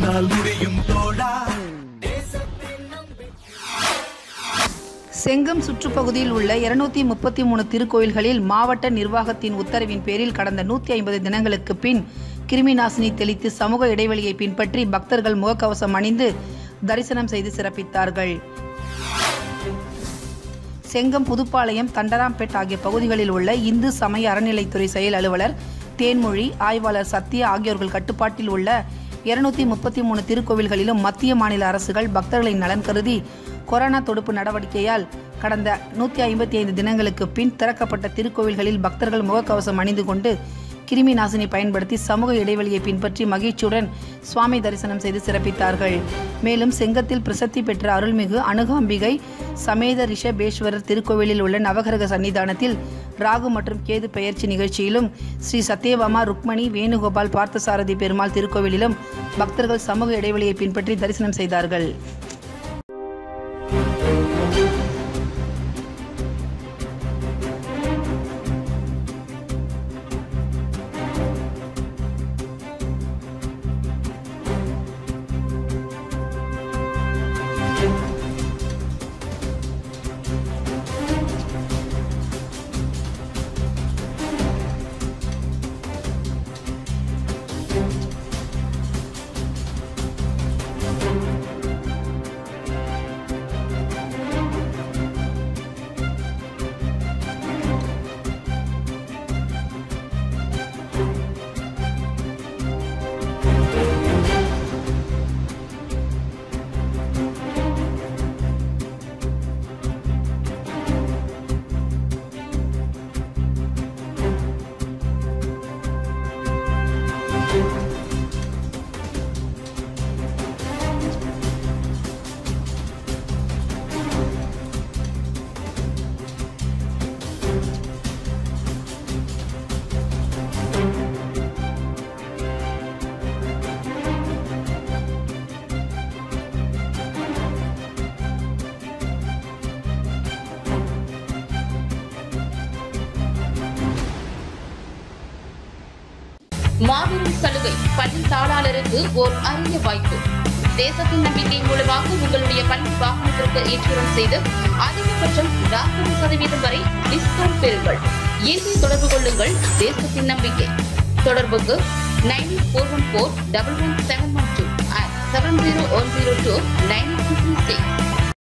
உன்னால் முடியும் தோழா செங்கம் சுற்றுப்பகுதியில் உள்ள இருநூத்தி முப்பத்தி மூணு திருக்கோயில்களில் மாவட்ட நிர்வாகத்தின் உத்தரவின் பேரில் கடந்த நூற்றி ஐம்பது தினங்களுக்கு பின் கிருமி நாசினி தெளித்து சமூக இடைவெளியை பின்பற்றி பக்தர்கள் முகக்கவசம் அணிந்து தரிசனம் செய்து சிறப்பித்தார்கள் செங்கம் புதுப்பாளையம் தண்டராம்பேட் ஆகிய பகுதிகளில் உள்ள இந்து சமய அறநிலைத்துறை செயல் அலுவலர் தேன்மொழி ஆய்வாளர் சத்யா ஆகியோர்கள் கட்டுப்பாட்டில் உள்ள இருநூத்தி முப்பத்தி மூணு திருக்கோவில்களிலும் மத்திய மாநில அரசுகள் பக்தர்களின் நலன் கருதி கொரோனா தடுப்பு நடவடிக்கையால் கடந்த நூற்றி ஐம்பத்தி ஐந்து தினங்களுக்கு பின் திறக்கப்பட்ட திருக்கோவில்களில் பக்தர்கள் முகக்கவசம் அணிந்து கொண்டு கிருமி நாசினி பயன்படுத்தி சமூக இடைவெளியை பின்பற்றி மகிழ்ச்சியுடன் சுவாமி தரிசனம் செய்து சிறப்பித்தார்கள் மேலும் செங்கத்தில் பிரசித்தி பெற்ற அருள்மிகு அனுகாம்பிகை சமேத ரிஷபேஸ்வரர் திருக்கோவிலில் உள்ள நவகிரக சன்னிதானத்தில் ராகு மற்றும் கேது பெயர்ச்சி நிகழ்ச்சியிலும் ஸ்ரீ சத்யபாமா ருக்மணி வேணுகோபால் பார்த்தசாரதி பெருமாள் திருக்கோவிலிலும் பக்தர்கள் சமூக இடைவெளியை பின்பற்றி தரிசனம் செய்தார்கள் மாபெரும் சலுகை பள்ளி தாளாளருக்கு ஓர் அரிய வாய்ப்பு தேசத்தின் நம்பிக்கை மூலமாக உங்களுடைய பள்ளி வாகனத்திற்கு ஏற்றுமதி செய்து அதிகபட்சம் நாற்பது சதவீதம் வரை டிஸ்கவுண்ட் பெறுங்கள் இன்று தொடர்பு கொள்ளுங்கள் தேசத்தின் நம்பிக்கை தொடர்புக்கு nine four one four double one seven one two seven zero one zero two nine six